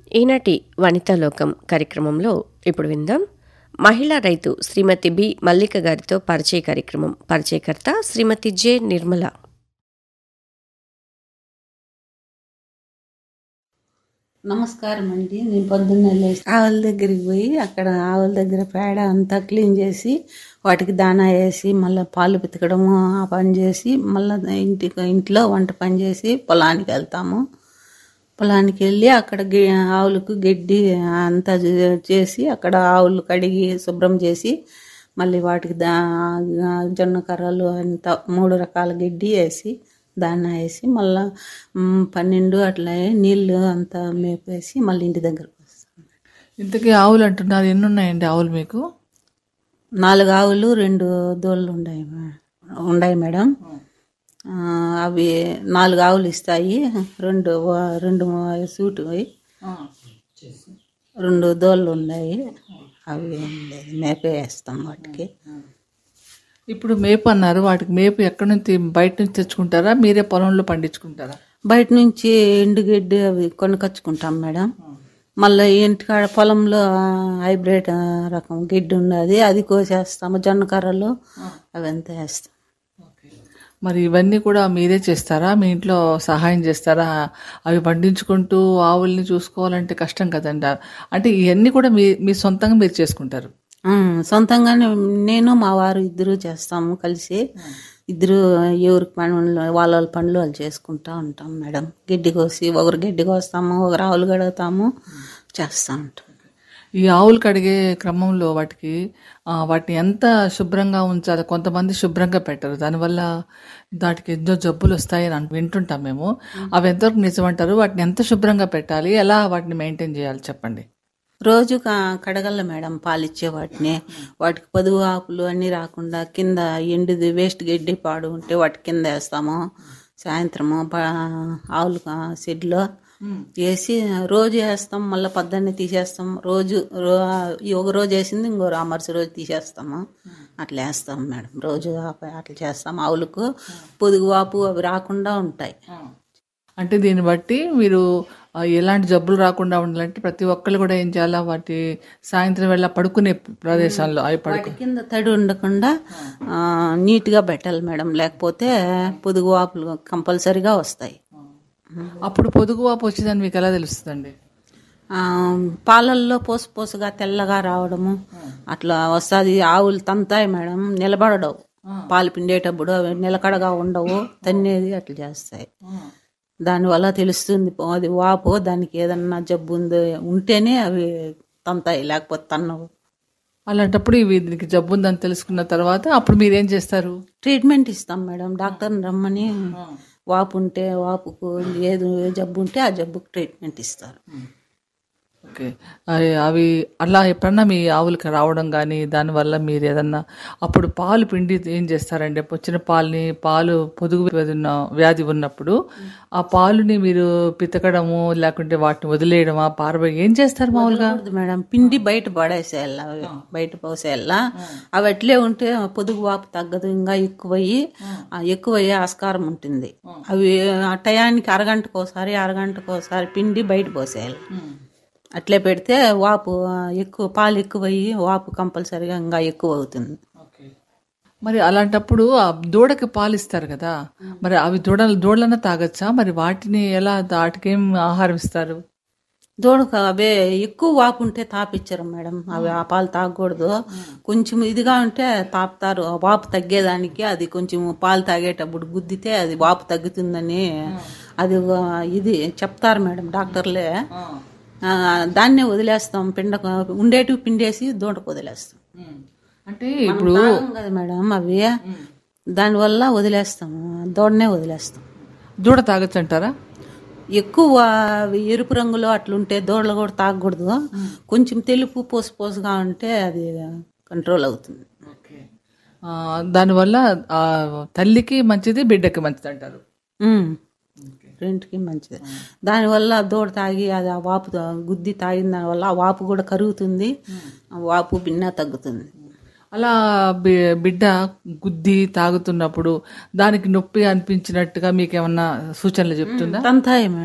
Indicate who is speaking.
Speaker 1: ఈనాటి వనితాలోకం కార్యక్రమంలో ఇప్పుడు విందాం మహిళా రైతు శ్రీమతి బి మల్లిక గారితో పరిచయ కార్యక్రమం పరిచయకర్త శ్రీమతి జె నిర్మల
Speaker 2: నమస్కారం అండి నేను పొద్దున్నే లేచి ఆవుల దగ్గరికి పోయి అక్కడ ఆవుల దగ్గర పేడ అంతా క్లీన్ చేసి వాటికి దానా వేసి మళ్ళీ పాలు పితకడము ఆ పని చేసి మళ్ళీ ఇంటికి ఇంట్లో వంట పని చేసి పొలానికి వెళ్తాము పొలానికి వెళ్ళి అక్కడ గి- ఆవులకు గడ్డి అంతా చే- చేసి అక్కడ ఆవులు కడిగి శుభ్రం చేసి మళ్ళీ వాటికి దా జొన్న కర్రలు అంత మూడు రకాల గడ్డి వేసి దాన్న వేసి మళ్ళా మ్, పన్నెండు అట్లా నీళ్ళు అంతా మేపేసి మళ్ళీ ఇంటి దగ్గరకు వస్తాం
Speaker 3: ఇంతకీ ఆవులు అంటున్నారు ఎన్ని ఉన్నాయండి ఆవులు మీకు
Speaker 2: నాలుగు ఆవులు రెండు దోళ్ళు ఉన్నాయి మే- ఉన్నాయి మేడం ఆ, అవి నాలుగు ఆవులు ఇస్తాయి రెండు వ- రెండు సూటు రెండు దోళ్ళు ఉన్నాయి అవి ఏం లేదు మేపే వేస్తాం వాటికి
Speaker 3: ఇప్పుడు మేపు అన్నారు వాటికి మేపు ఎక్కడి నుంచి బయట నుంచి తెచ్చుకుంటారా మీరే పొలంలో పండించుకుంటారా
Speaker 2: బయట నుంచి ఎండుగడ్డి అవి కొనుకొచ్చుకుంటాం మేడం మళ్ళీ ఇంటికాడ పొలంలో హైబ్రిడ్ రకం గిడ్డి ఉన్నది అది కోసేస్తాము జొన్న కర్రలు అవంతా వేస్తాం
Speaker 3: మరి ఇవన్నీ కూడా మీరే చేస్తారా మీ ఇంట్లో సహాయం చేస్తారా అవి పండించుకుంటూ ఆవుల్ని చూసుకోవాలంటే కష్టం కదండి అంటే ఇవన్నీ కూడా మీ మీ సొంతంగా మీరు చేసుకుంటారు
Speaker 2: ఆ, సొంతంగానే నేను మా వారు ఇద్దరు చేస్తాము కలిసి ఇద్దరు ఎవరికి పనులు వాళ్ళ వాళ్ళ పనులు వాళ్ళు చేసుకుంటా ఉంటాం మేడం గడ్డి కోసి ఒకరు గడ్డి కోస్తాము ఒకరు ఆవులు గడుగుతాము చేస్తూ ఉంటాం
Speaker 3: ఈ ఆవులు కడిగే క్రమంలో వాటికి ఆ, వాటిని ఎంత శుభ్రంగా ఉంచాలి కొంతమంది శుభ్రంగా పెట్టరు దానివల్ల వాటికి ఎన్నో జబ్బులు వస్తాయని అన్- వింటుంటాం మేము అవి ఎంతవరకు నిజమంటారు వాటిని ఎంత శుభ్రంగా పెట్టాలి ఎలా వాటిని మెయింటైన్ చేయాలి చెప్పండి
Speaker 2: రోజు క- కడగల్ల మేడం పాలిచ్చే వాటిని వాటికి పొదుగు ఆకులు అన్నీ రాకుండా కింద ఎండుది వేస్ట్ గడ్డి పాడు ఉంటే వాటి కింద వేస్తాము సాయంత్రము ప- ఆవులు క- షెడ్లో వేసి రోజు వేస్తాం మళ్ళీ పొద్దున్నే తీసేస్తాం రోజు రో ఈ ఒక రోజు వేసింది ఇంకో రా- మరుసటి రోజు తీసేస్తాము అట్లా వేస్తాం మేడం రోజు ఆ ప- అట్లా చేస్తాం ఆవులకు పొదుగు వాపు అవి రాకుండా ఉంటాయి
Speaker 3: అంటే దీన్ని బట్టి మీరు ఆ, ఎలాంటి జబ్బులు రాకుండా ఉండాలంటే ప్రతి ఒక్కళ్ళు కూడా ఏం చేయాలా వాటి సాయంత్రం వేళ పడుకునే ప్రదేశాల్లో అవి పడుకు
Speaker 2: వాటి కింద తడి ఉండకుండా ఆ, నీట్గా పెట్టాలి మేడం లేకపోతే పొదుగు వాపులు కంపల్సరీగా వస్తాయి
Speaker 3: అప్పుడు పొదుగు వాపు వచ్చిందని మీకు ఎలా తెలుస్తుందండి
Speaker 2: ఆ, పాలల్లో పోసు పోసుగా తెల్లగా రావడము అట్లా వస్తుంది ఆవులు తంతాయి మేడం నిలబడవు పాలు పిండేటప్పుడు అవి నిలకడగా ఉండవు తన్నేది అట్లా చేస్తాయి దానివల్ల తెలుస్తుంది పో- అది వాపు దానికి ఏదన్నా జబ్బు ఉందో ఉంటేనే అవి తంతాయి లేకపోతే తన్నవు
Speaker 3: అలాంటప్పుడు ఇవి దీనికి జబ్బు ఉందని తెలుసుకున్న తర్వాత అప్పుడు మీరు ఏం చేస్తారు
Speaker 2: ట్రీట్మెంట్ ఇస్తాం మేడం డాక్టర్ని రమ్మని వాపు ఉంటే వాపుకు ఏది ఏ జబ్బు ఉంటే ఆ జబ్బుకు ట్రీట్మెంట్ ఇస్తారు
Speaker 3: ఓకే అవి అవి అలా ఎప్పుడన్నా మీ ఆవులకి రావడం కానీ దానివల్ల మీరు ఏదన్నా అప్పుడు పాలు పిండి ఏం చేస్తారండి వచ్చిన పాలని పాలు పొదుగు వ్యాధి ఉన్న వ్యాధి ఉన్నప్పుడు ఆ పాలుని మీరు పితకడము లేకుంటే వాటిని వదిలేయడమా పారబోయి ఏం చేస్తారు మామూలుగా
Speaker 2: వదలకూడదు మేడం పిండి బయట పడేసేయాల అవి బయట పోసేయాల అవి అట్లే ఉంటే పొదుగు వాపు తగ్గదు ఇంకా ఎక్కువయ్యి ఆ ఎక్కువయ్యే ఆస్కారం ఉంటుంది అవి ఆ టయానికి అరగంటకు ఒకసారి అరగంటకు ఒకసారి పిండి బయట పోసేయాలి అట్లే పెడితే వాపు ఆ, ఎక్కువ పాలు ఎక్కువయ్యి వాపు కంపల్సరీగా ఇంకా ఎక్కువ అవుతుంది
Speaker 3: మరి అలాంటప్పుడు ఆ దూడకి పాలు ఇస్తారు కదా మరి అవి దూడ దూడలన్నా తాగొచ్చా మరి వాటిని ఎలా వాటికి ఏం ఆహారం ఇస్తారు
Speaker 2: దూడకు అవే ఎక్కువ వాపు ఉంటే తాపిచ్చారు మేడం అవి ఆ పాలు తాగకూడదు కొంచెం ఇదిగా ఉంటే తాపుతారు ఆ వాపు తగ్గేదానికి అది కొంచెం పాలు తాగేటప్పుడు గుద్దితే అది వాపు తగ్గుతుందని అది ఒక ఇది చెప్తారు మేడం డాక్టర్లే ఆ, దాన్నే వదిలేస్తాం పిండ ఉండేటివి పిండేసి దూడకు వదిలేస్తాం
Speaker 3: అంటే ఇప్పుడు
Speaker 2: తాగం కదా మేడం అవి దానివల్ల వదిలేస్తాము దూడనే వదిలేస్తాం
Speaker 3: దూడ తాగొచ్చు అంటారా
Speaker 2: ఎక్కువ అవి ఎరుపు రంగులో అట్లుంటే దూడలు కూడా తాగకూడదు కొంచెం తెలుపు పోసు పోసుగా ఉంటే అది కంట్రోల్ అవుతుంది
Speaker 3: ఆ, దానివల్ల ఆ, తల్లికి మంచిది బిడ్డకి మంచిది అంటారు
Speaker 2: ఉమ్. రెండుకి మంచిది దానివల్ల దూడ తాగి అది ఆ వాపు తా- గుద్ది తాగిన దానివల్ల ఆ వాపు కూడా కరుగుతుంది ఆ వాపు భిన్న తగ్గుతుంది
Speaker 3: అలా బి- బిడ్డ గుద్ది తాగుతున్నప్పుడు దానికి నొప్పి అనిపించినట్టుగా మీకు ఏమన్నా సూచనలు చెప్తుందా
Speaker 2: తంతాయి మేడం